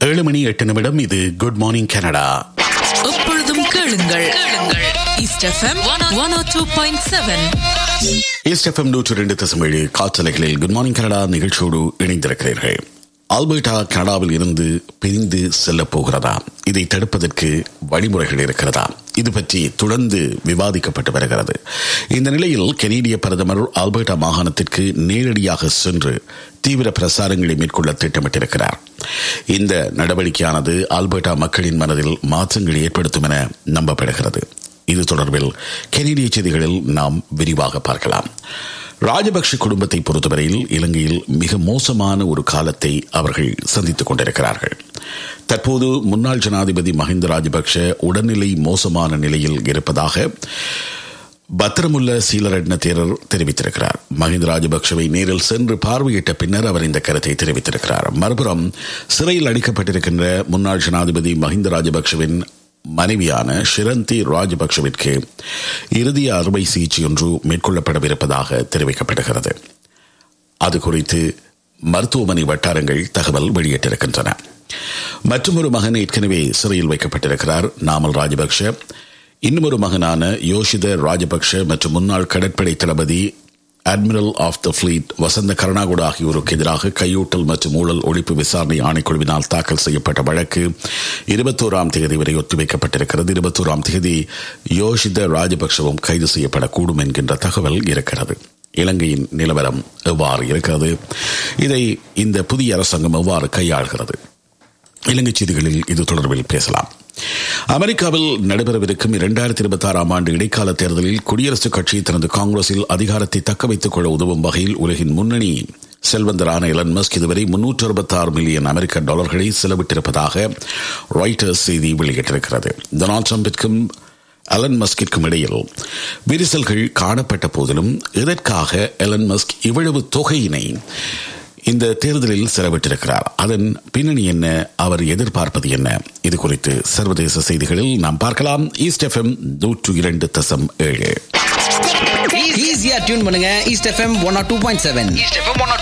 ஏழு மணி எட்டு நிமிடம் இது குட் மார்னிங் கனடா எப்பொழுதும் கேளுங்கள் கேளுங்கள் East FM one o two point seven East FM நூற்று ரெண்டு தசம் ஏழு காற்றலைகளில் குட் மார்னிங் கனடா நிகழ்ச்சியோடு இணைந்திருக்கிறீர்கள் ஆல்பர்டா கனடாவில் இருந்து பிரிந்து செல்ல போகிறதா இதை தடுப்பதற்கு வழிமுறைகள் இருக்கிறதா இது பற்றி தொடர்ந்து விவாதிக்கப்பட்டு வருகிறது இந்த நிலையில் கெனடிய பிரதமர் ஆல்பர்டா மாகாணத்திற்கு நேரடியாக சென்று தீவிர பிரசாரங்களை மேற்கொள்ள திட்டமிட்டிருக்கிறார் இந்த நடவடிக்கையானது ஆல்பர்டா மக்களின் மனதில் மாற்றங்களை ஏற்படுத்தும் என நம்பப்படுகிறது இது தொடர்பில் கெனடிய செய்திகளில் நாம் விரிவாக பார்க்கலாம் ராஜபக்ஷ குடும்பத்தை பொறுத்தவரையில் இலங்கையில் மிக மோசமான ஒரு காலத்தை அவர்கள் சந்தித்துக் கொண்டிருக்கிறார்கள் தற்போது முன்னாள் ஜனாதிபதி மஹிந்த ராஜபக்ஷ உடல்நிலை மோசமான நிலையில் இருப்பதாக பத்திரமுள்ள சீலரட்ன தேரர் தெரிவித்திருக்கிறார் மஹிந்த ராஜபக்சவை நேரில் சென்று பார்வையிட்ட பின்னர் அவர் இந்த கருத்தை தெரிவித்திருக்கிறார் மறுபுறம் சிறையில் அடைக்கப்பட்டிருக்கின்ற முன்னாள் ஜனாதிபதி மஹிந்த ராஜபக்சவின் மனைவியான ஷிரந்தி ராஜபக்சவிற்கு இறுதி அறுவை சிகிச்சை ஒன்று மேற்கொள்ளப்படவிருப்பதாக தெரிவிக்கப்படுகிறது அது குறித்து மருத்துவமனை வட்டாரங்கள் தகவல் வெளியிட்டிருக்கின்றன மற்றொரு மகன் ஏற்கனவே சிறையில் வைக்கப்பட்டிருக்கிறார் நாமல் ராஜபக்ஷ இன்னும் ஒரு மகனான யோஷித ராஜபக்ஷ மற்றும் முன்னாள் கடற்படை தளபதி admiral of the fleet Vasantha Karannagoda ஆகியோருக்கு எதிராக கையூட்டல் மற்றும் ஊழல் ஒழிப்பு விசாரணை ஆணைக்குழுவினால் தாக்கல் செய்யப்பட்ட வழக்கு இருபத்தோராம் தேதி வரை ஒத்திவைக்கப்பட்டிருக்கிறது இருபத்தோராம் தேதி யோஷித ராஜபக்சவும் கைது செய்யப்படக்கூடும் என்கின்ற தகவல் இருக்கிறது இலங்கையின் நிலவரம் எவ்வாறு இருக்கிறது இதை இந்த புதிய அரசாங்கம் எவ்வாறு கையாள்கிறது இலங்கை செய்திகளில் இது தொடர்பில் பேசலாம் அமெரிக்காவில் நடைபெறவிருக்கும் இரண்டாயிரத்தி இருபத்தி ஆறாம் ஆண்டு இடைக்கால தேர்தலில் குடியரசுக் கட்சி தனது காங்கிரஸில் அதிகாரத்தை தக்க வைத்துக் கொள்ள உதவும் வகையில் உலகின் முன்னணி செல்வந்தரான எலன் மஸ்க் இதுவரை முன்னூற்று அறுபத்தி ஆறு மில்லியன் அமெரிக்க டாலர்களை செலவிட்டிருப்பதாக ராய்டர்ஸ் செய்தி வெளியிட்டிருக்கிறது டொனால்டு டிரம்பிற்கும் எலன் மஸ்கிற்கும் இடையில் விரிசல்கள் காணப்பட்ட போதிலும் இதற்காக எலன் மஸ்க் இவ்வளவு தொகையினை இந்த தேர்தலில் செலவிட்டிருக்கிறார் அதன் பின்னணி என்ன அவர் எதிர்பார்ப்பது என்ன இது குறித்து சர்வதேச செய்திகளில் நாம் பார்க்கலாம் ஈஸ்ட் எஃப்எம் நூற்று இரண்டு தசம் ஏழு ஈஸியா டியூன் பண்ணுங்க East FM one o two point seven East FM 102.7